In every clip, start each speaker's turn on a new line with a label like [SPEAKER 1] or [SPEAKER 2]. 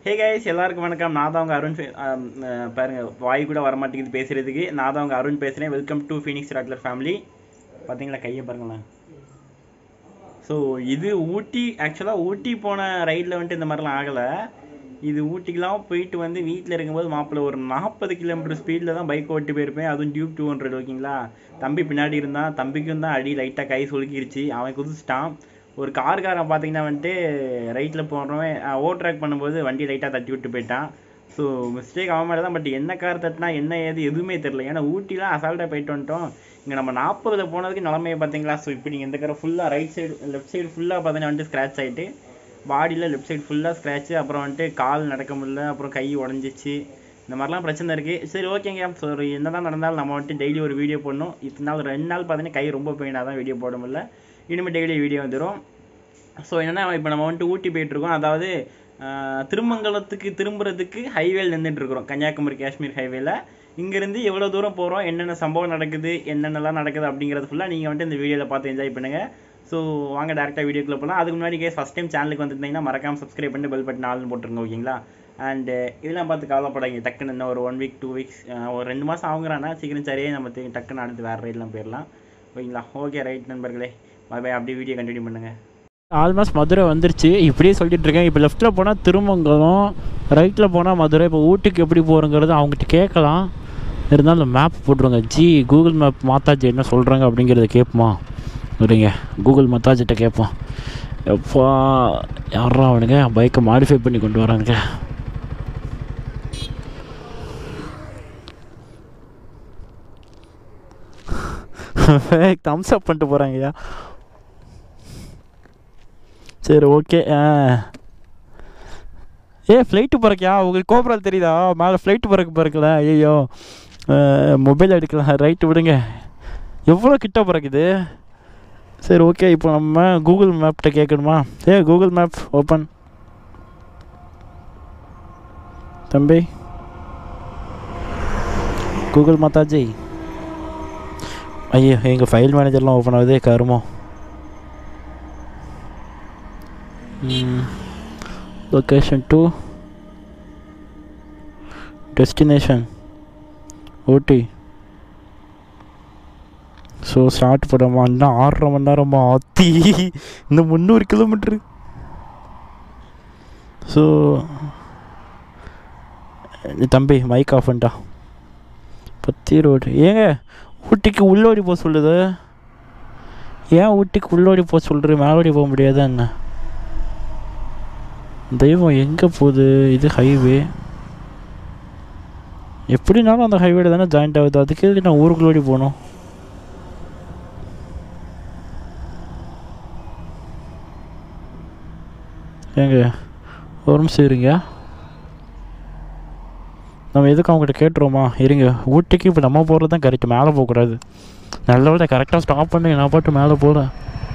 [SPEAKER 1] Hey guys எல்லாருக்கும் வணக்கம் நான் தான் உங்கள் அருண் பே- ஆம், அஹ், பாருங்க வாய் கூட வர மாட்டேங்குது பேசுறதுக்கு நான் தான் உங்கள் அருண் பேசுகிறேன் welcome to Phoenix Rockler family பார்த்தீங்களா கையை பாருங்களேன் ஸோ இது ஊட்டி ஆக்சுவலாக ஊட்டி போன ரைடில் வந்துட்டு இந்த மாதிரிலாம் ஆகலை இது ஊட்டிக்கெலாம் போயிட்டு வந்து வீட்டில் இருக்கும்போது மாப்பிள்ளை ஒரு நாற்பது கிலோமீட்டர் ஸ்பீடில் தான் பைக் ஓட்டி போயிருப்பேன் அதுவும் டியூப் டூ ஹண்ட்ரட் ஓகேங்களா தம்பி பின்னாடி இருந்தான் தம்பிக்கும் தான் அடி லைட்டாக கை சுலுக்கிருச்சு அவன் குதிச்சிட்டான் ஒரு கார்காரன் பார்த்தீங்கன்னா வந்துட்டு ரைட்டில் போடுறவன் ஓவர் பண்ணும்போது வண்டி லைட்டாக தட்டி விட்டு போயிட்டான் ஸோ மிஸ்டேக் அவன் மேலே தான் பட் என்ன கார் தட்டினா என்ன ஏது எதுவுமே தெரில ஏன்னா ஊட்டிலாம் அசால்ட்டாக போயிட்டு வந்துட்டோம் இங்கே நம்ம நாற்பதில் போனதுக்கு நிலமையை பார்த்தீங்களா ஸோ இப்போ நீங்கள் இந்த காரை ஃபுல்லாக ரைட் சைடு லெஃப்ட் சைடு ஃபுல்லாக பார்த்தீங்கன்னா வந்துட்டு ஸ்க்ராட்ச் ஆகிட்டு பாடியில் லெஃப்ட் சைடு ஃபுல்லாக ஸ்க்ராட்ச்சு அப்புறம் வந்துட்டு கால் நடக்க முடியல அப்புறம் கை உடஞ்சிச்சு இந்த மாதிரிலாம் பிரச்சனை இருக்குது சரி ஓகேங்க ஸோ என்ன தான் நடந்தாலும் நம்ம வந்துட்டு டெய்லி ஒரு வீடியோ போடணும் இத்தனை நாள் ரெண்டு நாள் பார்த்தீங்கன்னா கை ரொம்ப பெயினாக தான் வீடியோ போட முடியல இனிமேல் டெய்லி வீடியோ வந்துடும் ஸோ என்னன்னா இப்போ நம்ம வந்துட்டு ஊட்டி போயிட்டுருக்கோம் அதாவது ஆஹ், திருமங்கலத்துக்கு திரும்புறதுக்கு ஹைவேல நின்றுட்டு இருக்கிறோம் கன்னியாகுமரி காஷ்மீர் ஹைவேல இங்கேருந்து எவ்வளோ தூரம் போகிறோம் என்னென்ன சம்பவம் நடக்குது என்னென்னலாம் நடக்குது அப்படிங்கிறது ஃபுல்லாக நீங்கள் வந்துட்டு இந்த வீடியோவில் பார்த்து என்ஜாய் பண்ணுங்கள் ஸோ வாங்க டேரெக்டாக வீடியோக்குள்ள போகலாம் அதுக்கு முன்னாடி கேஸ் ஃபஸ்ட் டைம் சேனலுக்கு வந்துருந்தீங்கன்னா மறக்காம சப்ஸ்கிரைப் பண்ணி பெல் பட்டன் ஆள்னு போட்டுருங்க ஓகேங்களா அண்ட் இதெல்லாம் பார்த்து கவலைப்படாதீங்க டக்குன்னு இன்னும் ஒரு ஒன் வீக் டூ வீக்ஸ் ஒரு ரெண்டு மாதம் ஆகுங்கிறானா சீக்கிரம் சரியே நம்ம தி- டக்குன்னு அடுத்து வேறு ரைட்லாம் போயிடலாம் ஓகேங்களா ஓகே ரைட் நண்பர்களே பை பை அப்படியே வீடியோ கண்டினியூ பண்ணுங்கள்
[SPEAKER 2] ஆல்மோஸ்ட் மதுரை வந்துருச்சு இப்படியே சொல்லிட்டு இருக்கேன் இப்போ லெஃப்ட்டில் போனால் திருமங்கலம் ரைட்டில் போனால் மதுரை இப்போ ஊட்டிக்கு எப்படி போகிறோங்கிறது அவங்ககிட்ட கேட்கலாம் இருந்தாலும் மேப் போட்டுருங்க ஜி கூகுள் மேப் மாத்தாஜி என்ன சொல்கிறாங்க அப்படிங்கிறத கேட்போமா சரிங்க கூகுள் மாத்தாஜிட்ட கேட்போம் எப்பா யாரா அவனுங்க பைக்கை மாடிஃபை பண்ணி கொண்டு வரானுங்க தம்ஸ் அப் பண்ணிட்டு போகிறாங்கய்யா சரி ஓகே ஆ ஏ ஃப்ளைட்டு பறக்கியா உங்களுக்கு கோபுரம் தெரியுதா மேலே ஃப்ளைட்டு பறக்க பறக்கல ஐயோ மொபைல் எடுக்கலாம் ரைட்டு விடுங்க எவ்வளோ கிட்ட பறக்குது சரி ஓகே இப்போ நம்ம கூகுள் மேப்கிட்ட கேட்கணுமா ஏ கூகுள் மேப் ஓப்பன் தம்பி கூகுள் மாதாஜி ஐயோ எங்கள் ஃபைல் மேனேஜர்லாம் ஓப்பன் ஆகுதே கருமோ location to destination Ooty so start பண்ணமா இன்னும் ஆறரை மணி நேரமா ஆத்தி இன்னும் முந்நூறு கிலோமீட்ரு ஸோ தம்பி மைக் ஆஃப் பண்ணிட்டா பத்தி ரோடு ஏங்க ஊட்டிக்கு உள்ளோடி போக சொல்லுது ஏன் ஊட்டிக்கு உள்ளோடி போக சொல்கிறேன் மேலோடி போக முடியாதா என்ன தெய்வம் எங்கே போகுது இது ஹைவே எப்படினாலும் அந்த ஹைவேல தானே ஜாயிண்ட் ஆகுது அதுக்கு எதுக்கு நான் ஊருக்குள்ளோடி போகணும் ஏங்க ஒரு நிமிஷம் இருங்க நம்ம எதுக்கு அவங்ககிட்ட கேட்டுருவோமா இருங்க ஊட்டிக்கு இப்போ நம்ம போகிறது தான் கரெக்ட் மேலே போகக்கூடாது நல்ல விட கரெக்டாக ஸ்டாப் பண்ணி நான் பாட்டு மேலே போகிறேன்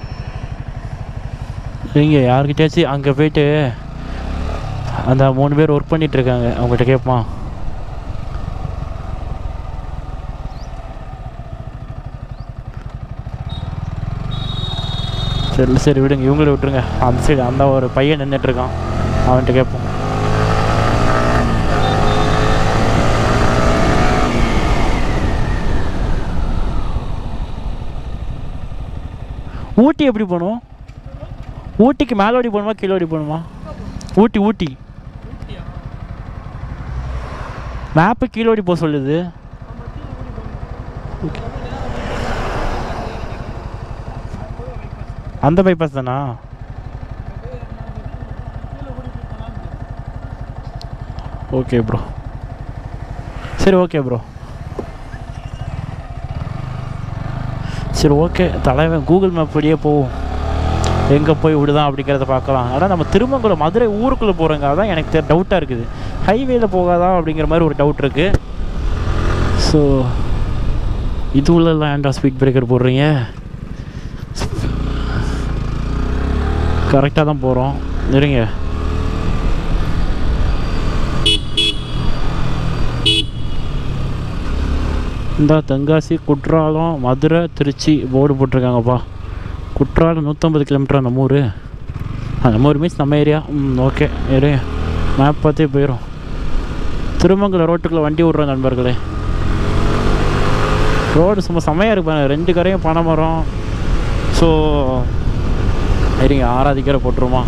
[SPEAKER 2] இருங்க யார்கிட்டயாச்சும் அங்கே போயிட்டு அந்த மூணு பேர் ஒர்க் பண்ணிட்டு இருக்காங்க அவங்ககிட்ட கேட்பான் சரி சரி விடுங்க இவங்கள விட்டுருங்க அந்த சைடு அந்த ஒரு பையன் நின்றுட்டு இருக்கான் அவன்கிட்ட கேட்போம் ஊட்டி எப்படி போகணும் ஊட்டிக்கு மேலோடி போகணுமா கீழோடி போகணுமா ஊட்டி ஊட்டி மேப்பு கீழோடி போக சொல்லுது Okay. அந்த பைபாஸ் தானா ஓகே ப்ரோ சரி ஓகே ப்ரோ சரி ஓகே தலைவன் கூகுள் மேப் படியே போவோம் எங்கே போய் விடுதான் அப்படிங்கிறத பார்க்கலாம் ஆனால் நம்ம திருமங்கலம் மதுரை ஊருக்குள்ளே போகிறோங்க அதான் எனக்கு டவுட்டாக இருக்குது ஹைவேல போகாதா அப்படிங்கிற மாதிரி ஒரு டவுட் இருக்குது ஸோ இது உள்ளலாம் ஏன்டா ஸ்பீட் பிரேக்கர் போடுறீங்க கரெக்டாக தான் போகிறோம் இருங்க இந்த தென்காசி குற்றாலம் மதுரை திருச்சி போர்டு போட்டிருக்காங்கப்பா குற்றாலம் நூற்றம்பது கிலோமீட்டர் நம்ம ஊர் ஆ, நம்ம ஊர் மீன்ஸ் நம்ம ஏரியா ம் ஓகே இரு மேப் பார்த்தே போயிடும் திருமங்கலம் ரோட்டுக்குள்ளே வண்டி விட்றோம் நண்பர்களே ரோடு சும்மா செம்மையாக இருப்பாங்க ரெண்டு கரையும் பனை மரம் ஸோ சரிங்க ஆறாவது கரை போட்டுருமா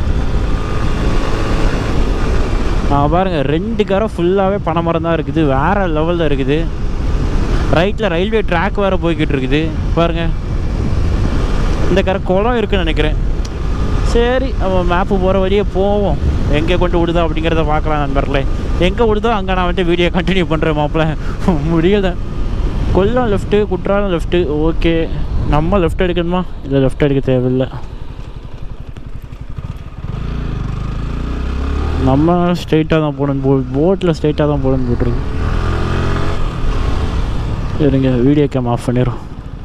[SPEAKER 2] ஆ பாருங்க ரெண்டு கரை ஃபுல்லாகவே பனை மரம் தான் இருக்குது வேறு லெவலில் இருக்குது ரைட்டில் ரயில்வே ட்ராக் வேறு போய்கிட்டு இருக்குது பாருங்க இந்த கரை குளம் இருக்குன்னு நினைக்கிறேன் சரி அவன் மேப்பு போகிற வழியே போவோம் எங்கே கொண்டு விடுதா அப்படிங்கிறத பார்க்கலாம் நண்பர்களே எங்கே விடுதோ அங்கே நான் வந்துட்டு வீடியோ கண்டினியூ பண்ணுறேன் மாப்பிள்ள முடியல Kollam left Courtallam left okay நம்ம லெஃப்ட் எடுக்கணுமா இல்லை லெஃப்ட் எடுக்க தேவையில்லை நம்ம ஸ்ட்ரைட்டாக தான் போகணும் போ போட்டில் ஸ்ட்ரைட்டாக தான் போகணும்னு போட்டிருக்கு சரிங்க வீடியோ கேம் ஆஃப் பண்ணிடுறோம்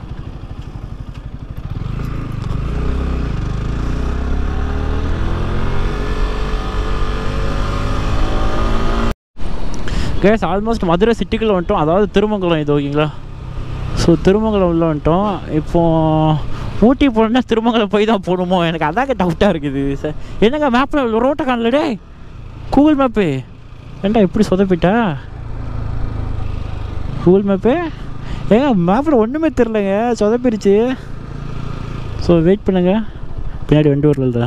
[SPEAKER 2] கேஸ் ஆல்மோஸ்ட் மதுரை சிட்டிக்குள்ளே வந்துட்டோம் அதாவது திருமங்கலம் இது ஓகேங்களா ஸோ திருமங்கலம் உள்ள வந்துட்டோம் இப்போ ஊட்டி போகணுன்னா திருமங்கலம் போய் தான் போகணுமோ எனக்கு அதாங்க டவுட்டாக இருக்குது சார் என்னங்க மேப்பில் ரோட்டை காணல டே கூகுள் மேப்பு ஏண்டா இப்படி சொதப்பிட்டா கூகுள் மேப்பு ஏங்க மேப்பில் ஒன்றுமே தெரிலங்க சொதப்பிருச்சு ஸோ வெயிட் பண்ணுங்க பின்னாடி வண்டி வரல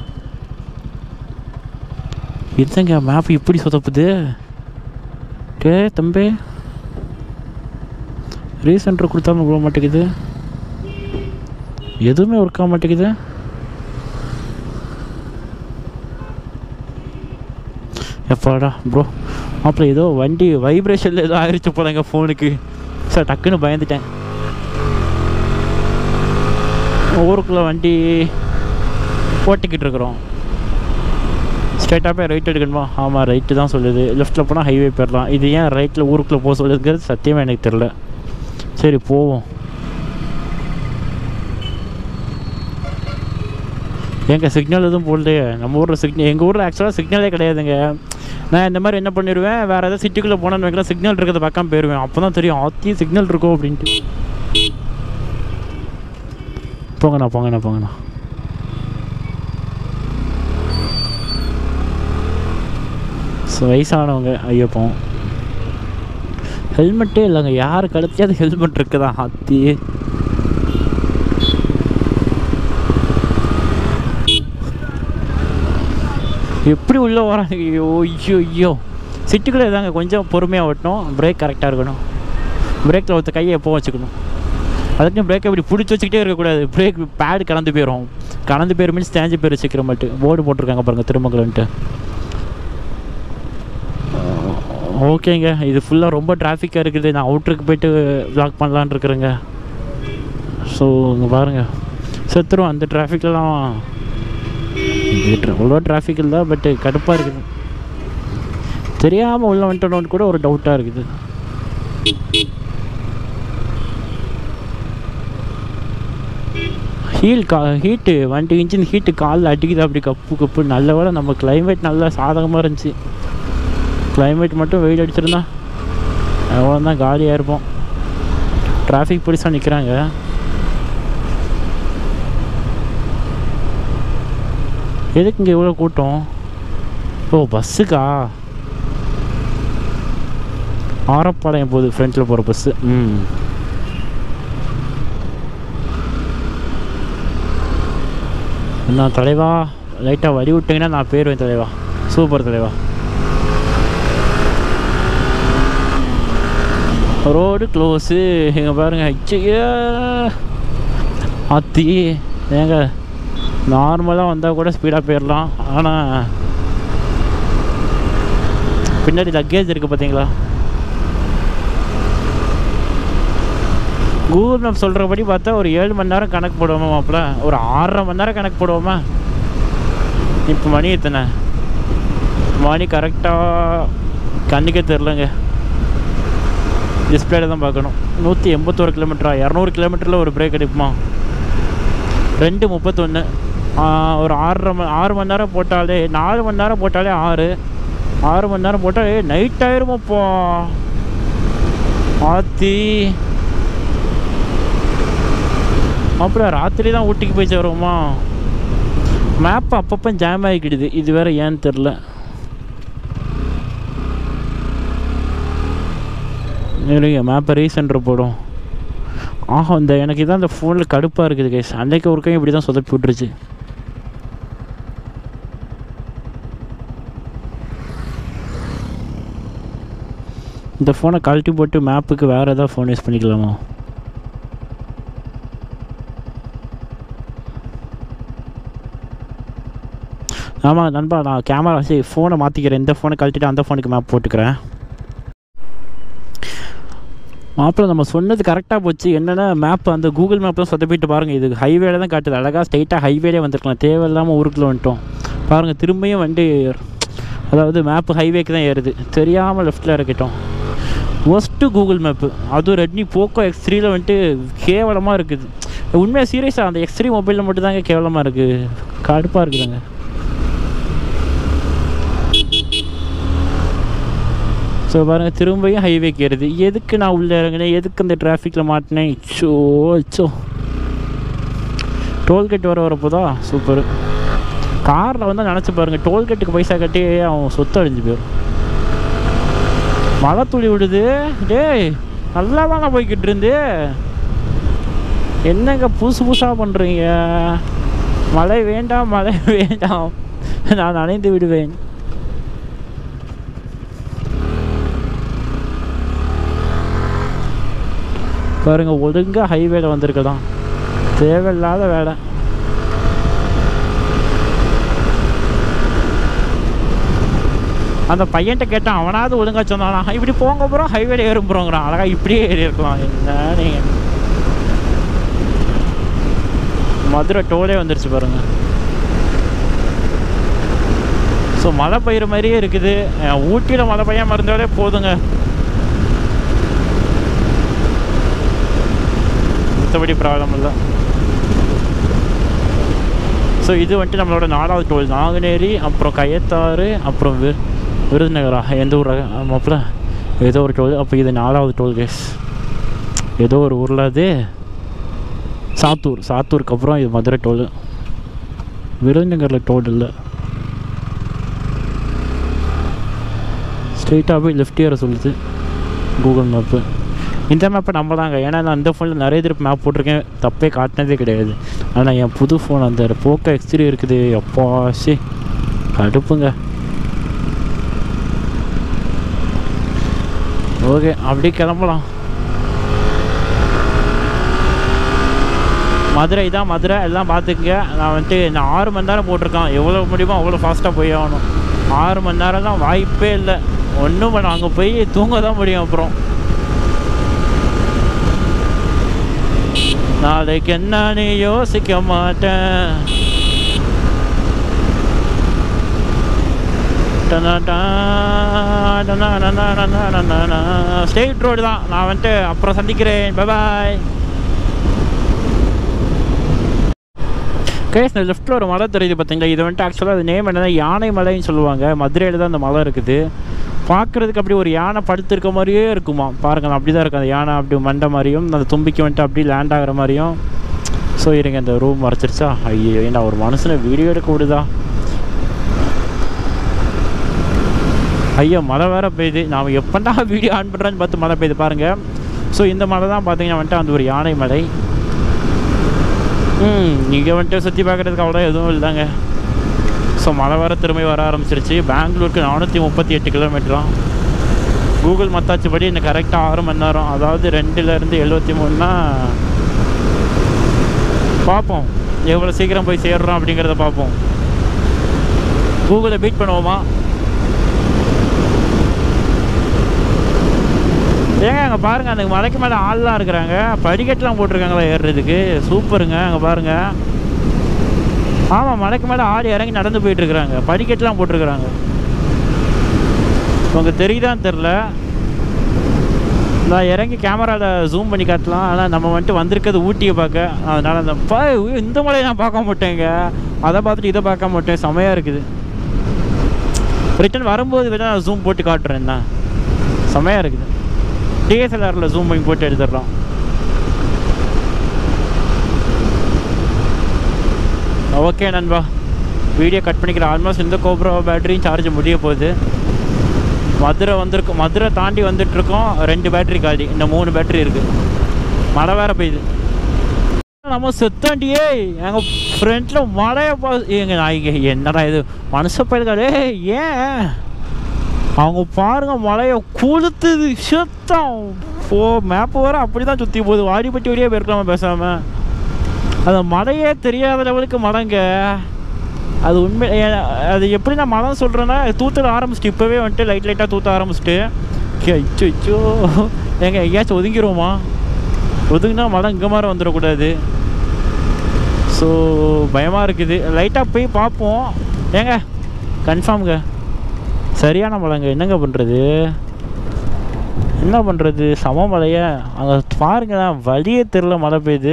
[SPEAKER 2] இதுதாங்க மேப் இப்படி சொதப்புது டே தம்பி ரீசென்டர் கொடுத்தாலும் விட மாட்டேங்குது எதுவுமே ஒர்க் ஆக மாட்டேங்குது எப்பாடா ப்ரோ மாப்பிள்ள ஏதோ வண்டி வைப்ரேஷனில் ஏதோ ஆயிடுச்சு போலங்க ஃபோனுக்கு சார் டக்குன்னு பயந்துட்டேன் ஊருக்குள்ளே வண்டி ஓட்டிக்கிட்டு இருக்கிறோம் ஸ்ட்ரைட்டாக போய் ரைட் எடுக்கணுமா ஆமாம் ரைட்டு தான் சொல்லுது லெஃப்ட்டில் போனால் ஹைவே போயிடலாம் இது ஏன் ரைட்டில் ஊருக்குள்ளே போக சொல்லுதுங்கிறது சத்தியமாக எனக்கு தெரில சரி போவோம் எங்க சிக்னல் எதுவும் போடலையே நம்ம ஊரில் சிக்னல் எங்கள் ஊரில் ஆக்சுவலாக சிக்னலே கிடையாதுங்க நான் இந்த மாதிரி என்ன பண்ணிடுவேன் வேறு ஏதாவது சிட்டிக்குள்ளே போனேன்னு வைக்கலாம் சிக்னல் இருக்கிறத பக்கம் போயிடுவேன் அப்போ தான் தெரியும் ஆத்தி சிக்னல் இருக்கும் அப்படின்ட்டு போங்கண்ணா போங்கண்ணா போங்கண்ணா ஸோ வயசானவங்க ஐயப்போ ஹெல்மெட்டே இல்லைங்க யார் கழுத்தையாவது ஹெல்மெட் இருக்குதா ஆத்தி எப்படி உள்ளே வராங்க ஐயோ ஐயோ ஐயோ சிட்டுக்குள்ளே தாங்க கொஞ்சம் பொறுமையாக ஓட்டணும் பிரேக் கரெக்டாக இருக்கணும் பிரேக்கில் ஒருத்த கையை எப்போ வச்சுக்கணும் அதுக்கும் பிரேக்கை இப்படி பிடிச்சி வச்சுக்கிட்டே இருக்கக்கூடாது பிரேக் பேடு கலந்து போயிடும் கலந்து போயிரும் மீன்ஸ் தேஞ்சு போயிரு சீக்கிரம் மட்டும் போர்டு போட்டிருக்காங்க பாருங்கள் திருமங்கலன்ட்டு ஓகேங்க இது ஃபுல்லாக ரொம்ப டிராஃபிக்காக இருக்குது நான் அவுட்ருக்கு போயிட்டு ப்ளாக் பண்ணலான்னு இருக்கிறேங்க ஸோ இங்கே பாருங்கள் செத்துரும் அந்த டிராஃபிக்லாம் இது அவ்வளோ டிராஃபிக் இல்லை பட்டு கடுப்பாக இருக்குது தெரியாமல் உள்ள வந்துட்டோன்னு கூட ஒரு டவுட்டாக இருக்குது ஹீல் கா ஹீட்டு வண்டி இன்ச்சின் ஹீட்டு காலில் அடிக்குது அப்படி கப்பு கப்பு நல்ல வேளை நம்ம கிளைமேட் நல்லா சாதகமாக இருந்துச்சு கிளைமேட் மட்டும் வெயில் அடிச்சிருந்தா அவ்வளோ தான் காலியாக இருப்போம் டிராஃபிக் போலீஸாக நிற்கிறாங்க எதுக்கு இங்கே இவ்வளோ கூட்டம் ஓ பஸ்ஸுக்கா ஆரப்பாளையம் போகுது ஃப்ரண்ட்டில் போகிற பஸ்ஸு ம் நான் தலைவா லைட்டாக வழி விட்டிங்கன்னா நான் போயிடுவேன் தலைவா சூப்பர் தலைவா ரோடு க்ளோஸு இங்கே பாருங்க ஐயா அத்தி ஏங்க நார்மலாக வந்தால் கூட ஸ்பீடாக போயிடலாம் ஆனால் பின்னாடி லக்கேஜ் இருக்குது பார்த்தீங்களா கூகுள் மேப் சொல்கிறபடி பார்த்தா ஒரு ஏழு மணி நேரம் கணக்கு போடுவோமா மாப்பிள்ள ஒரு ஆறரை மணி நேரம் கணக்கு போடுவோமா இப்போ மணி எத்தனை மணி கரெக்டாக கண்ணுக்கே தெரிலங்க டிஸ்பிளேல தான் பார்க்கணும் நூற்றி எண்பத்தோரு கிலோமீட்டரா இரநூறு கிலோமீட்டரில் ஒரு பிரேக் அடிப்புமா ரெண்டு முப்பத்தொன்று ஒரு ஆறரை மணி ஆறு மணி நேரம் போட்டாலே நாலு மணி நேரம் போட்டாலே ஆறு ஆறு மணி நேரம் போட்டாலே நைட் ஆயிருமாப்பா ஆத்தி அப்புறம் ராத்திரி தான் ஊட்டிக்கு போய் சேருவோமா மேப் அப்பப்போ ஜாம் ஆகிக்கிடுது இது வேற ஏன்னு தெரில இருங்க மேப்பை ரீசென்டர் போடும் ஆஹா இந்த எனக்கு இதான் இந்த ஃபோனில் கடுப்பாக இருக்குது கேஸ் அன்னைக்கு ஒரு இப்படி தான் சொதப்பி விட்டுருச்சு இந்த ஃபோனை கழட்டி போட்டு மேப்புக்கு வேறு ஏதாவது ஃபோன் யூஸ் பண்ணிக்கலாமா ஆமாம் நண்பா நான் கேமரா சரி ஃபோனை மாற்றிக்கிறேன் இந்த ஃபோனை கழட்டிட்டு அந்த ஃபோனுக்கு மேப் போட்டுக்கிறேன் மாப்பிள்ள நம்ம சொன்னது கரெக்டாக போச்சு என்னென்னா மேப் அந்த கூகுள் மேப்லாம் சொதப்பிட்டு பாருங்கள் இது ஹைவேல தான் காட்டுது அழகாக ஸ்ட்ரைட்டாக ஹைவேலே வந்திருக்கலாம் தேவையில்லாமல் ஊருக்குள்ளே வந்துட்டோம் பாருங்கள் திரும்பியும் வண்டி அதாவது மேப்பு ஹைவேக்கு தான் ஏறுது தெரியாமல் லெஃப்ட்டில் இறக்கிட்டோம் ஒஸ்ட்டு கூகுள் மேப்பு அதுவும் ரெட்மி போக்கோ எக்ஸ் த்ரீல வந்துட்டு கேவலமாக இருக்குது உண்மையாக சீரியஸாக அந்த எக்ஸ் த்ரீ மொபைலில் மட்டும் தாங்க கேவலமாக இருக்குது கடுப்பாக இருக்குதுங்க ஸோ பாருங்கள் திரும்பியும் ஹைவேக்கு ஏறுது எதுக்கு நான் உள்ளே இறங்கினேன் எதுக்கு இந்த டிராஃபிக்கில் மாட்டினேன் சோ சோ டோல்கேட் வர வரப்போதா சூப்பர் காரில் வந்து நினச்சி பாருங்கள் டோல்கேட்டுக்கு பைசா கட்டி அவன் சொத்து அழிஞ்சு போயிடும் மழை துளி விடுது டேய் நல்லா தானே போய்கிட்டு இருந்து என்னங்க புதுசு புதுசாக பண்ணுறீங்க மழை வேண்டாம் மழை வேண்டாம் நான் நனைந்து விடுவேன் பாருங்க ஒழுங்கா ஹைவேல வந்திருக்கலாம் தேவையில்லாத வேலை அந்த பையன்கிட்ட கேட்டான் அவனாவது ஒழுங்கா சொன்னானா இப்படி போங்க போகிறோம் ஹைவேல ஏறும் போகிறோங்கிறான் அழகா இப்படியே ஏறி இருக்கலாம் என்ன நீங்க மதுரை டோலே வந்துருச்சு பாருங்க ஸோ மழை பெய்யுற மாதிரியே இருக்குது அஹ் ஊட்டியில் மழை பெய்யாமல் இருந்தாலே போதுங்க மற்றபடி ப்ராப்ளம் இல்லை ஸோ இது வந்துட்டு நம்மளோட நாலாவது டோல் நாங்குநேரி அப்புறம் கயத்தாறு அப்புறம் வி விருதுநகரா எந்த ஊர் மாப்பிள்ள ஏதோ ஒரு டோல் அப்போ இது நாலாவது டோல் கேஸ் ஏதோ ஒரு ஊரில் அது சாத்தூர் சாத்தூருக்கு அப்புறம் இது மதுரை டோல் விருதுநகரில் டோல் இல்லை ஸ்ட்ரெயிட்டாக போய் லெஃப்ட் ஏற சொல்லுது கூகுள் மேப்பு இந்த மேப்பை நம்ம தாங்க ஏன்னா நான் இந்த ஃபோனில் நிறைய திருப்பி மேப் போட்டிருக்கேன் தப்பே காட்டினதே கிடையாது ஆனால் என் புது ஃபோன் அந்த போக்கோ எக்ஸ்திரி இருக்குது அப்பா சி கடுப்புங்க ஓகே அப்படியே கிளம்பலாம் மதுரை தான் மதுரை எல்லாம் பார்த்துக்குங்க நான் வந்துட்டு நான் ஆறு மணி நேரம் போட்டிருக்கேன் எவ்வளோ முடியுமோ அவ்வளோ ஃபாஸ்ட்டாக போய் ஆகணும் ஆறு மணி நேரம்லாம் வாய்ப்பே இல்லை ஒன்றும் பண்ண அங்கே போய் தூங்க தான் முடியும் அப்புறம் நாளைக்கு என்னன்னு யோசிக்க மாட்டேன் ஸ்டேட் ரோடு தான் நான் வந்துட்டு அப்புறம் சந்திக்கிறேன் பாய் கேஸ் இந்த லெஃப்ட்டில் ஒரு மலை தெரியுது பார்த்தீங்களா இது வந்துட்டு ஆக்சுவலாக அது நேம் என்னன்னா யானை மலைன்னு சொல்லுவாங்க மதுரையில் தான் அந்த மலை இருக்குது பார்க்குறதுக்கு அப்படி ஒரு யானை படுத்திருக்க மாதிரியே இருக்குமா பாருங்கள் அப்படி தான் இருக்கும் அந்த யானை அப்படி மண்டை மாதிரியும் அந்த தும்பிக்கை வந்துட்டு அப்படி லேண்ட் ஆகிற மாதிரியும் ஸோ இருங்க இந்த ரூம் மறைச்சிருச்சா ஐயோ ஏன்னா ஒரு மனுஷனை வீடியோ எடுக்க விடுதா ஐயோ மழை வேற பெய்யுது நாம் எப்படா வீடியோ ஆன் பண்ணுறேன்னு பார்த்து மழை பெய்யுது பாருங்கள் ஸோ இந்த மலை தான் பார்த்தீங்கன்னா வந்துட்டு அந்த ஒரு யானை மலை ம் நீங்கள் வந்துட்டு சுற்றி பார்க்குறதுக்கு அவ்வளோ எதுவும் இல்லைங்க ஸோ மழை வர திரும்பி வர ஆரம்பிச்சிருச்சு பெங்களூருக்கு நானூற்றி முப்பத்தி எட்டு கிலோமீட்டராம் கூகுள் மத்தாச்சு படி இன்னும் கரெக்டாக ஆறு மணி நேரம் அதாவது ரெண்டுலேருந்து எழுபத்தி மூணுனா பார்ப்போம் எவ்வளோ சீக்கிரம் போய் சேர்றோம் அப்படிங்கிறத பார்ப்போம் கூகுளை பீட் பண்ணுவோமா ஏங்க அங்கே பாருங்கள் அந்த மலைக்கு மேலே ஆள்லாம் இருக்கிறாங்க படிக்கட்டுலாம் போட்டிருக்காங்களா ஏறுறதுக்கு சூப்பருங்க அங்கே பாருங்கள் ஆமாம் மலைக்கு மேலே ஆள் இறங்கி நடந்து போயிட்டு இருக்கிறாங்க படிக்கட்டுலாம் போட்டிருக்கிறாங்க உங்களுக்கு தெரியுதான்னு தெரில நான் இறங்கி கேமராவில் ஜூம் பண்ணி காட்டலாம் ஆனால் நம்ம வந்துட்டு வந்திருக்கிறது ஊட்டியை பார்க்க அதனால் அந்த பா இந்த மலையை நான் பார்க்க மாட்டேங்க அதை பார்த்துட்டு இதை பார்க்க மாட்டேன் செமையாக இருக்குது ரிட்டன் வரும்போது வேணால் நான் ஜூம் போட்டு காட்டுறேன் தான் செமையாக இருக்குது டிஎஸ்எல்ஆரில் ஜூம் பண்ணி போட்டு எடுத்துடலாம் ஓகே நண்பா வீடியோ கட் பண்ணிக்கிறேன் ஆல்மோஸ்ட் இந்த கோப்ரோ பேட்டரியும் சார்ஜ் முடிய போகுது மதுரை வந்திருக்கோம் மதுரை தாண்டி வந்துட்டுருக்கோம் ரெண்டு பேட்டரி காலி இன்னும் மூணு பேட்டரி இருக்குது மழை வேற பெய்யுது நம்ம செத்தாண்டியே எங்கள் ஃப்ரெண்டில் மழையை பா எங்க நான் இங்கே என்னடா இது மனுஷ பயிர்களே ஏன் அவங்க பாருங்க மழையை கொளுத்துது சுத்தம் போ மேப்பு வர அப்படி தான் சுற்றி போகுது வாடிப்பட்டி வழியே போயிருக்கலாமா பேசாமல் அந்த மழையே தெரியாத லெவலுக்கு மழைங்க அது உண்மை ஏ- அது எப்படி நான் மழை சொல்கிறேன்னா தூத்தல் ஆரம்பிச்சிட்டு இப்போவே வந்துட்டு லைட் லைட்டாக தூத்த ஆரம்பிச்சிட்டு அச்சோ அச்சோ ஏங்க எங்கேயாச்சும் ஒதுங்கிருவோமா ஒதுங்கினா மழை இங்கே மாதிரி வந்துடக்கூடாது ஸோ பயமாக இருக்குது லைட்டாக போய் பார்ப்போம் ஏங்க கன்ஃபார்ம்ங்க சரியான மழைங்க என்னங்க பண்ணுறது என்ன பண்ணுறது சம மழைய அங்கே பாருங்களேன் வழியே தெரில மழை பெய்யுது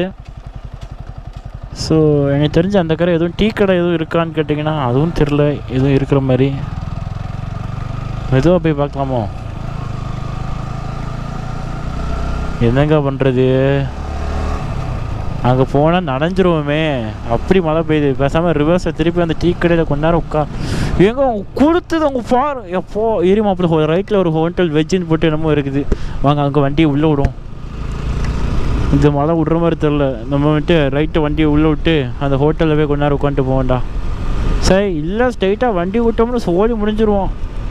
[SPEAKER 2] ஸோ எனக்கு தெரிஞ்ச அந்த கரை எதுவும் டீ கடை எதுவும் இருக்கான்னு கேட்டிங்கன்னா அதுவும் தெரில எதுவும் இருக்கிற மாதிரி மெதுவாக போய் பார்க்கலாமோ என்னங்க பண்ணுறது அங்கே போனால் நனைஞ்சிருவோமே அப்படி மழை பெய்யுது பேசாமல் ரிவர்ஸில் திருப்பி அந்த டீ கடையில் கொஞ்ச நேரம் உட்கா எங்க அவங்க கொடுத்தது அவங்க பாரு எப்போ ஏறி மாப்பிள்ள ரைட்டில் ஒரு ஹோட்டல் வெஜ்ஜுன்னு போட்டு என்னமோ இருக்குது வாங்க அங்கே வண்டியை உள்ளே விடும் இந்த மழை விட்ற மாதிரி தெரில நம்ம வந்துட்டு ரைட்டு வண்டியை உள்ளே விட்டு அந்த ஹோட்டலில் போய் கொஞ்ச நேரம் உட்காந்துட்டு போக வேண்டாம் சரி இல்லை ஸ்ட்ரைட்டாக வண்டி விட்டோம்னு சோழி முடிஞ்சிருவோம்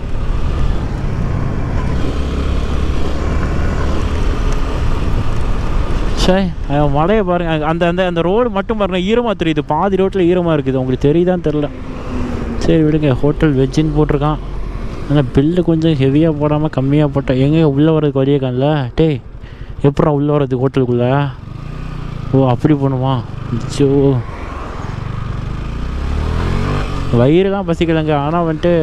[SPEAKER 2] சரி அஹ் மழையை பாருங்க அங்க- அந்த அந்த அந்த ரோடு மட்டும் பாருங்க ஈரமாக தெரியுது பாதி ரோட்டில் ஈரமாக இருக்குது உங்களுக்கு தெரியுதான்னு தெரில சரி விடுங்க ஹோட்டல் வெஜ்ஜுன்னு போட்டிருக்கான் ஆனால் பில்லு கொஞ்சம் ஹெவியாக போடாமல் கம்மியாக போட்டேன் எங்கே உள்ளே வரதுக்கு வழியே காணல டேய் எப்படா உள்ளே வர்றது ஹோட்டலுக்குள்ளே ஓ அப்படி போகணுமா அச்சோ வயிறுலாம் பசிக்கலைங்க ஆனால் வந்துட்டு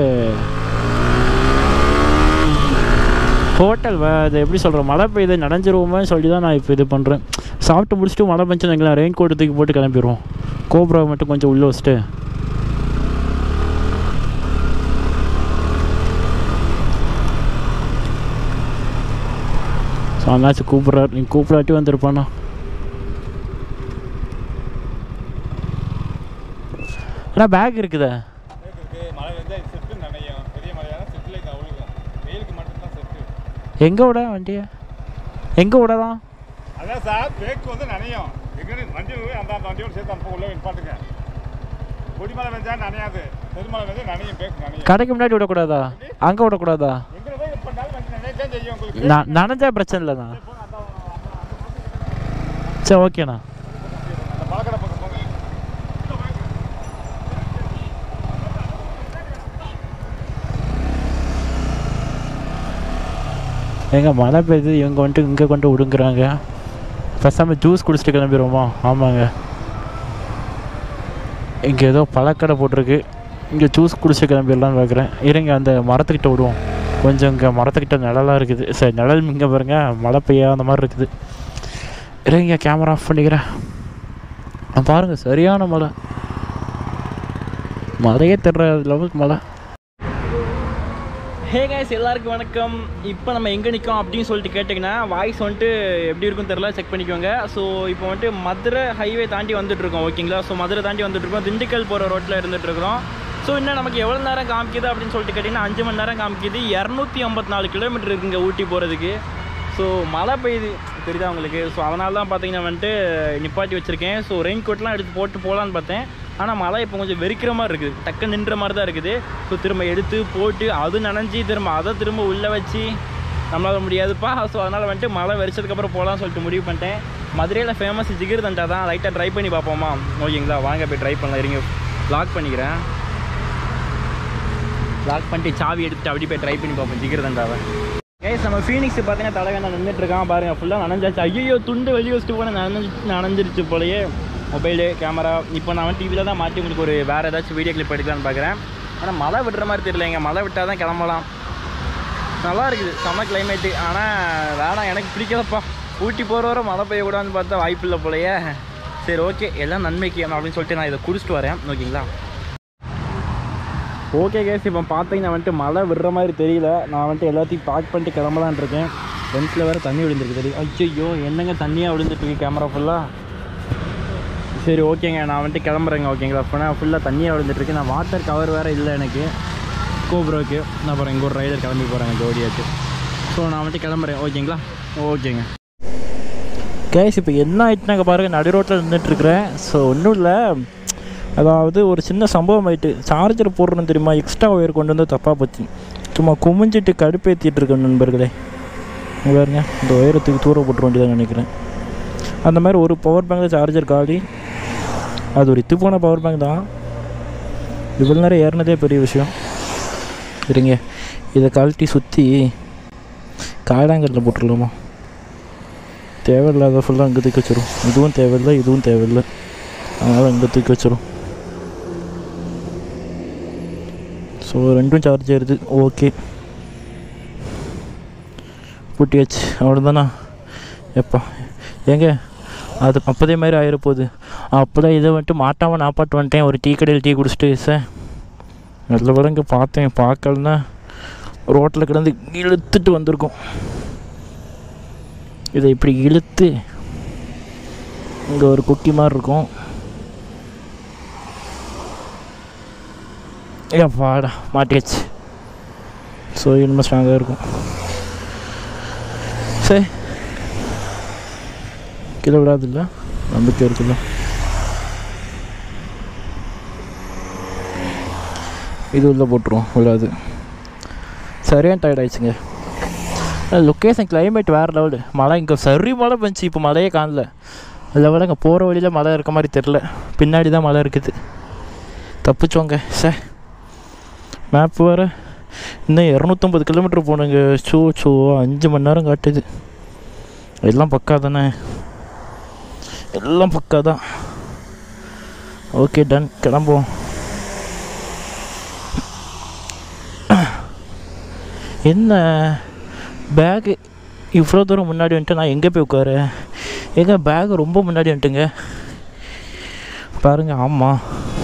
[SPEAKER 2] ஹோட்டல் அது எப்படி சொல்கிறேன் மழை பெய்யுது நனைஞ்சிருவோமே சொல்லி தான் நான் இப்போ இது பண்ணுறேன் சாப்பிட்டு முடிச்சுட்டு மழை பெஞ்சு வைங்களேன் ரெயின் கோட் தூக்கி போட்டு கிளம்பிடுவோம் கோப்ரா மட்டும் கொஞ்சம் உள்ளே வச்சுட்டு ஸோ அண்ணாச்சும் கூப்பிட்றாரு நீ கூப்பிடாட்டி வந்திருப்பானா அண்ணா பேக் இருக்குதா
[SPEAKER 3] இருக்கு மழை வந்து செட்டு நனையும் பெரிய மழையான செட்டில் இது அவ்வளோக்கும் வெயிலுக்கு மட்டும்தான் செட்டு
[SPEAKER 2] எங்கே விட வண்டியை எங்கே விடலாம்
[SPEAKER 3] அதான் சார் பேக்கு வந்து நனையும் எங்கே வண்டி அந்த அந்த வண்டியோட சேர்த்து அனுப்ப உள்ள நிப்பாட்டுங்க கொடி மழை பெஞ்சா நனையாது பெருமழை பெஞ்சா நனையும் பேக்கு நனையும்
[SPEAKER 2] கடைக்கு முன்னாடி விடக்கூடாதா அங்கே விடக்கூடாதா
[SPEAKER 3] எங்கே போய் பண்ணாலும் வண்டி நனையத்தான் செய்யும் உங்களுக்கு
[SPEAKER 2] நான் நனைஞ்சா பிரச்சனை இல்லைண்ணா சரி ஓகேண்ணா
[SPEAKER 3] அந்த பழக்கடை பக்கம் போங்க
[SPEAKER 2] எங்க மழை பெய்யுது இவங்க வந்துட்டு இங்கே கொண்டு விடுங்குறாங்க பேசாமல் ஜூஸ் குடிச்சிட்டு கிளம்பிடுவோமா ஆமாங்க இங்கே ஏதோ பழக்கடை போட்டிருக்கு இங்கே ஜூஸ் குடிச்சு கிளம்பிடலான்னு பார்க்குறேன் இருங்க அந்த மரத்துக்கிட்ட விடுவோம் கொஞ்சம் இங்கே மரத்துக்கிட்ட நிழலாக இருக்குது சரி நிழல் இங்கே பாருங்க மழை பெய்யாத மாதிரி இருக்குது இருங்க கேமரா ஆஃப் பண்ணிக்கிறேன் ஆ, பாருங்க சரியான மழை மழையே தெரியற லெவலுக்கு மழை
[SPEAKER 1] ஹே கைஸ் எல்லாருக்கும் வணக்கம் இப்போ நம்ம எங்கே நிற்கோம் அப்படின்னு சொல்லிட்டு கேட்டிங்கன்னா வாய்ஸ் வந்துட்டு எப்படி இருக்குன்னு தெரில செக் பண்ணிக்கோங்க ஸோ இப்போ வந்துட்டு மதுரை ஹைவே தாண்டி வந்துட்டு இருக்கோம் ஓகேங்களா ஸோ மதுரை தாண்டி வந்துட்டு இருக்கோம் திண்டுக்கல் போகிற ரோட்டில் இருந்துட்டு இருக்கிறோம் ஸோ இன்னும் நமக்கு எவ்வளோ நேரம் காமிக்குது அப்படின்னு சொல்லிட்டு கேட்டிங்கன்னா அஞ்சு மணி நேரம் காமிக்குது இரநூத்தி ஐம்பத்தி நாலு கிலோமீட்டர் இருக்குங்க ஊட்டி போகிறதுக்கு ஸோ மழை பெய்யுது தெரியுதா உங்களுக்கு ஸோ அதனால தான் பார்த்தீங்கன்னா வந்துட்டு நிப்பாட்டி வச்சுருக்கேன் ஸோ ரெயின் கோட்லாம் எடுத்து போட்டு போகலான்னு பார்த்தேன் ஆனால் மழை இப்போ கொஞ்சம் வெறிக்கிற மாதிரி இருக்குது டக்கு நின்ற மாதிரி தான் இருக்குது ஸோ திரும்ப எடுத்து போட்டு அது நனைஞ்சி திரும்ப அதை திரும்ப உள்ளே வச்சு நம்மளால முடியாதுப்பா ஸோ அதனால் வந்துட்டு மழை வெறிச்சதுக்கப்புறம் போகலாம்னு சொல்லிட்டு முடிவு பண்ணிட்டேன் மதுரையில் ஃபேமஸ் ஜிகிர் தண்டா தான் லைட்டாக ட்ரை பண்ணி பார்ப்போமா ஓகேங்களா வாங்க போய் ட்ரை பண்ணலாம் இருங்க லாக் பண்ணிக்கிறேன் லாக் பண்ணிட்டு சாவி எடுத்துட்டு அப்படி போய் ட்ரை பண்ணி பார்ப்போம் ஜிகிர் தண்டாவை கைஸ் நம்ம ஃபீனிக்ஸ் பார்த்தீங்கன்னா தலைவன் நின்றுட்டு இருக்கான் பாருங்க ஃபுல்லாக நனைஞ்சாச்சு ஐயோ துண்டு வெளியே வச்சுட்டு போன நனைஞ்சு நனைஞ்சிருச்சு போலயே மொபைலு கேமரா இப்போ நான் வந்து டிவியில் தான் மாட்டி உங்களுக்கு ஒரு வேறு ஏதாச்சும் வீடியோ கிளிப் எடுக்கலான்னு பார்க்குறேன் ஆனால் மழை விடுற மாதிரி தெரியலைங்க மழை விட்டால் தான் கிளம்பலாம் நல்லா இருக்குது செம்ம கிளைமேட்டு ஆனால் வேணாம் எனக்கு பிடிக்கலப்பா ஊட்டி போகிற வர மழை பெய்யக்கூடாதுன்னு பார்த்தா வாய்ப்பு இல்லை போலயே சரி ஓகே எல்லாம் நன்மைக்கு அப்படின்னு சொல்லிட்டு நான் இதை குடிச்சிட்டு வரேன் ஓகேங்களா ஓகே கேஸ் இப்போ பார்த்தீங்கன்னா வந்துட்டு மழை விடுற மாதிரி தெரியல நான் வந்துட்டு எல்லாத்தையும் பேக் பண்ணிட்டு கிளம்பலான் இருக்கேன் லென்ஸில் வேறு தண்ணி விழுந்துருக்கு தெரியும் ஐயோ என்னங்க தண்ணியாக விழுந்துட்டு இருக்கு கேமரா ஃபுல்லாக சரி ஓகேங்க நான் வந்துட்டு கிளம்புறேங்க ஓகேங்களா இப்போ நான் ஃபுல்லாக தண்ணியாக விழுந்துட்டுருக்கு நான் வாட்டர் கவர் வேறு இல்லை எனக்கு கோப்ரோக்கு அப்புறம் இங்கே ஒரு ரைடர் கிளம்பி போகிறாங்க ஜோடியாக்கு ஸோ நான் வந்துட்டு கிளம்புறேன் ஓகேங்களா ஓகேங்க
[SPEAKER 2] கேஸ் இப்போ என்ன ஆயிட்டுனாக்க பாருங்கள் நடு ரோட்டில் நின்றுட்டுருக்குறேன் ஸோ ஒன்றும் இல்லை அதாவது ஒரு சின்ன சம்பவம் ஆயிட்டு சார்ஜர் போடுறோன்னு தெரியுமா எக்ஸ்ட்ரா ஒயர் கொண்டு வந்து தப்பாக போச்சு சும்மா குமிஞ்சிட்டு கடுப்பேற்றிட்டு இருக்கேன் நண்பர்களே இங்க பாருங்க இந்த உயரத்துக்கு தூர போட்டுற வேண்டியதான் நினைக்கிறேன் அந்த மாதிரி ஒரு பவர் பேங்கில் சார்ஜர் காலி அது ஒரு இத்து போன பவர் பேங்க் தான் இவ்வளோ நேரம் ஏறினதே பெரிய விஷயம் இருங்க இதை கழட்டி சுற்றி காடாங்கல்ல போட்டுடலாமா தேவையில்லாத ஃபுல்லாக அங்கே தூக்கி வச்சிரும் இதுவும் தேவையில்லை இதுவும் தேவையில்லை அதனால் அங்கே தூக்கி வச்சிரும் ஸோ ரெண்டும் சார்ஜ் ஆயிருது ஓகே பூட்டியாச்சு அவ்வளோதானா எப்பா ஏங்க அது அப்போதே மாதிரி ஆயிரப்போகுது அப்போதான் இதை வந்துட்டு மாட்டாமல் நான் பாட்டு வந்துட்டேன் ஒரு டீ கடையில் டீ குடிச்சிட்டு சார் நல்ல விட இங்கே பார்த்தேன் பார்க்கலன்னா ரோட்டில் கிடந்து இழுத்துட்டு வந்திருக்கோம் இதை இப்படி இழுத்து இங்கே ஒரு குக்கி மாதிரி இருக்கும் ஏ பாடா மாட்டியாச்சு ஸோ இனிமேல் ஸ்ட்ராங்காக இருக்கும் சரி கீழே விடாதில்ல நம்பிக்கை இருக்குல்ல இது உள்ளே போட்டுருவோம் விடாது சரியான டயர்ட் ஆயிடுச்சுங்க லொக்கேஷன் கிளைமேட் வேறு லெவலு மழை இங்கே சரி மழை பெஞ்சி இப்போ மழையே காணல அதில் விட இங்கே போகிற வழியில் மழை இருக்க மாதிரி தெரில பின்னாடி தான் மழை இருக்குது தப்பிச்சோங்க சே மேப் வேறு இன்னும் இரநூத்தம்பது கிலோமீட்டர் போகணுங்க சோ சோ அஞ்சு மணி நேரம் காட்டுது எல்லாம் பக்கா தானே எல்லாம் பக்கா தான் ஓகே டன் கிளம்புவோம் என்ன பேகு இவ்வளோ தூரம் முன்னாடி வந்துட்டு நான் எங்கே போய் உட்காரு எங்க பேக் ரொம்ப முன்னாடி வந்துட்டுங்க பாருங்க ஆமாம்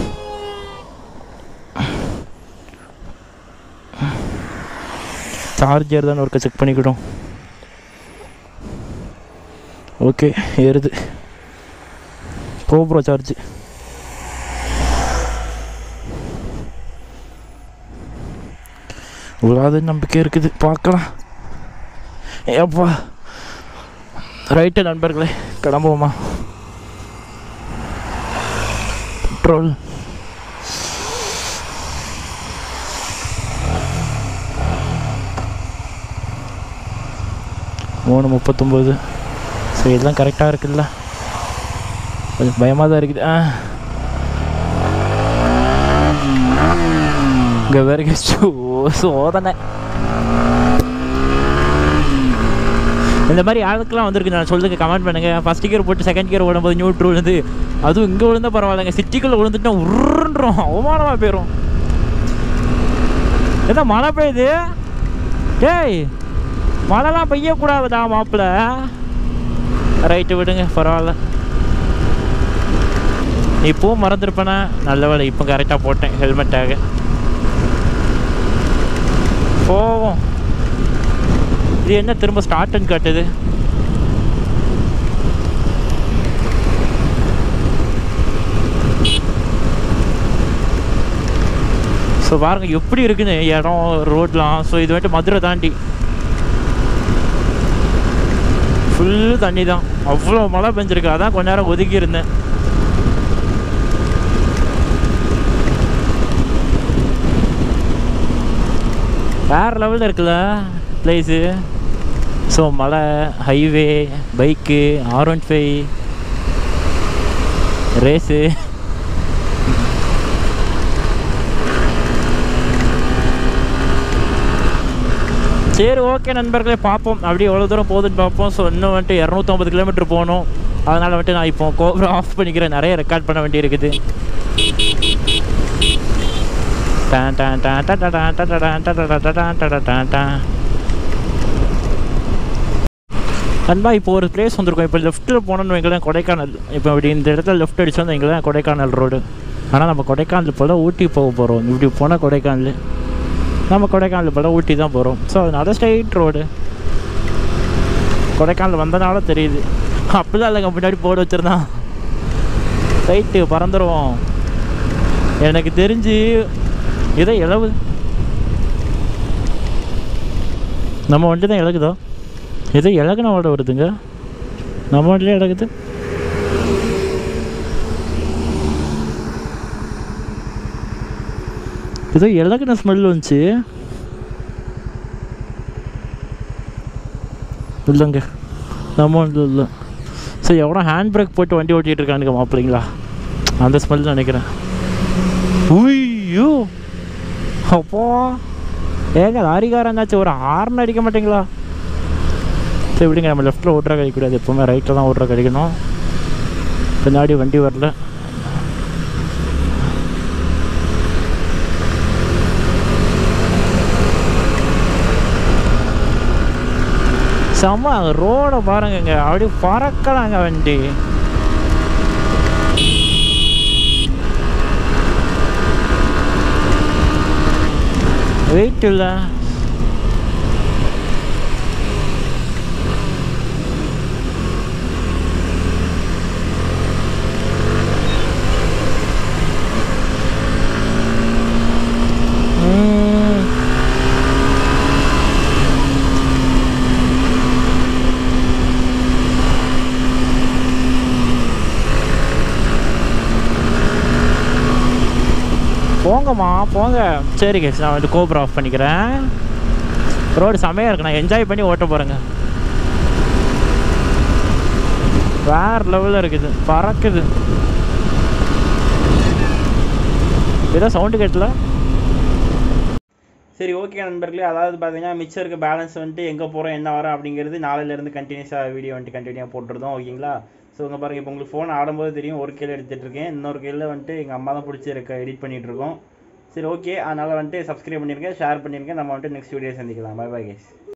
[SPEAKER 2] சார்ஜர் தான் ஒருக்க செக் பண்ணிக்கிட்டோம் ஓகே ஏறுது கோப்ரோ சார்ஜ் இவ்வளோ நம்பிக்கை இருக்குது பார்க்கலாம் ஏப்பா ரைட்டு நண்பர்களே கிளம்புவோமா பெட்ரோல் மூணு முப்பத்தொம்போது ஸோ எல்லாம் கரெக்டாக இருக்குல்ல கொஞ்சம் பயமாக தான் இருக்குது ஆ இங்கே வேறு சோதனை இந்த மாதிரி ஆளுக்கெல்லாம் வந்திருக்கு நான் சொல்லுங்க கமெண்ட் பண்ணுங்க ஃபர்ஸ்ட் கியர் போட்டு செகண்ட் கியர் ஓடும்போது நியூட்ரு விழுந்து அதுவும் இங்கே விழுந்தா பரவாயில்லைங்க சிட்டிக்குள்ளே விழுந்துட்டா உருன்றோம் அவமானமாக போயிடும் என்ன மழை பெய்யுது டேய் மழைலாம் பெய்யக்கூடாதுடா மாப்பிள்ள ரைட்டு விடுங்க பரவாயில்ல இப்போவும் மறந்துருப்பேனா நல்ல வேலை இப்போ கரெக்டாக போட்டேன் ஹெல்மெட்டாக போவோம் இது என்ன திரும்ப ஸ்டார்ட்னு காட்டுது ஸோ பாருங்க எப்படி இருக்குன்னு இடம் ரோட்லாம் ஸோ இது வந்துட்டு மதுரை தாண்டி ஃபுல்லு தண்ணி தான் அவ்வளோ மழை பெஞ்சிருக்கு அதான் கொஞ்ச நேரம் ஒதுக்கி இருந்தேன் வேறு லெவலில் இருக்குல்ல பிளேஸு ஸோ மலை highway bike R one five race சரி ஓகே நண்பர்களே பார்ப்போம் அப்படியே எவ்வளோ தூரம் போகுதுன்னு பார்ப்போம் ஸோ இன்னும் வந்துட்டு இரநூத்தம்பது கிலோமீட்டர் போகணும் அதனால் வந்துட்டு நான் இப்போ கோபுரம் ஆஃப் பண்ணிக்கிறேன் நிறைய ரெக்கார்ட் பண்ண வேண்டியிருக்குது டான் டான் டான் டான் டான் டான் டான் டான் டான் டான் டான் டான் டான். அன்பா இப்போ ஒரு பிளேஸ் வந்திருக்கோம் இப்போ லெஃப்ட்டில் போனோம்னு வைங்களேன் கொடைக்கானல் இப்போ இப்படி இந்த இடத்துல லெஃப்ட் அடிச்சோம் வைங்களேன் கொடைக்கானல் ரோடு ஆனால் நம்ம கொடைக்கானல் போல் ஊட்டி போக போகிறோம் இப்படி போனால் கொடைக்கானல் நம்ம கொடைக்கானல் போல் ஊட்டி தான் போகிறோம் ஸோ அதனால ஸ்ட்ரைட் ரோடு கொடைக்கானல் வந்தனால தெரியுது அப்படிலாம் இல்லைங்க முன்னாடி போர்டு வச்சுருந்தான் ரைட்டு பறந்துருவோம் எனக்கு தெரிஞ்சு இதை இளவு நம்ம வண்டி தான் இழக்குதா ஏதோ இலகுன ஓட வருதுங்க நம்ம வண்டிலே இழக்குது ஏதோ இலகுன ஸ்மெல் வந்துச்சு இல்லைங்க நம்ம வண்டி இல்லை சரி எவனோ ஹேண்ட் பிரேக் போட்டு வண்டி ஓட்டிகிட்டு இருக்கானுங்க மாப்பிள்ளைங்களா அந்த ஸ்மெல் நினைக்கிறேன் உய்யோ அப்போ ஏங்க லாரிக்காரன் இருந்தாச்சும் ஒரு ஹார்ன் அடிக்க மாட்டீங்களா சரி விடுங்க நம்ம லெஃப்ட்டில் ஓட்டுற கிடைக்கூடாது எப்போவுமே ரைட்டில் தான் ஓட்டுற கிடைக்கணும் பின்னாடி வண்டி வரல செம்ம ரோடை பாருங்கங்க அப்படி பறக்கலாங்க வண்டி வெயிட் இல்லை ம். போங்கம்மா போங்க சரி கேஸ் நான் வந்து கோபுரம் ஆஃப் பண்ணிக்கிறேன் ரோடு செமையாக இருக்கு நான் என்ஜாய் பண்ணி ஓட்ட போகிறேங்க வேற லெவலில் இருக்குது பறக்குது ஏதோ சவுண்டு கேட்டல
[SPEAKER 1] சரி ஓகே நண்பர்களே அதாவது பார்த்தீங்கன்னா மிச்சம் இருக்க பேலன்ஸ் வந்துட்டு எங்கே போகிறோம் என்ன வரோம் அப்படிங்கிறது நாளையிலேருந்து கண்டினியூஸாக வீடியோ வந்துட்டு கண்டினியூவாக போட்டுருந்தோம் ஓகேங்களா ஸோ இங்கே பாருங்கள் இப்போ உங்களுக்கு ஃபோன் ஆடும்போது தெரியும் ஒரு கையில் எடுத்துகிட்டு இருக்கேன் இன்னொரு கையில் வந்துட்டு எங்கள் அம்மா தான் பிடிச்சி இருக்க எடிட் பண்ணிகிட்டு இருக்கோம் சரி ஓகே அதனால் வந்துட்டு சப்ஸ்கிரைப் பண்ணிருங்க ஷேர் பண்ணிருங்க நம்ம வந்துட்டு நெக்ஸ்ட் வீடியோ சந்திக்கலாம் பை பை கேஸ்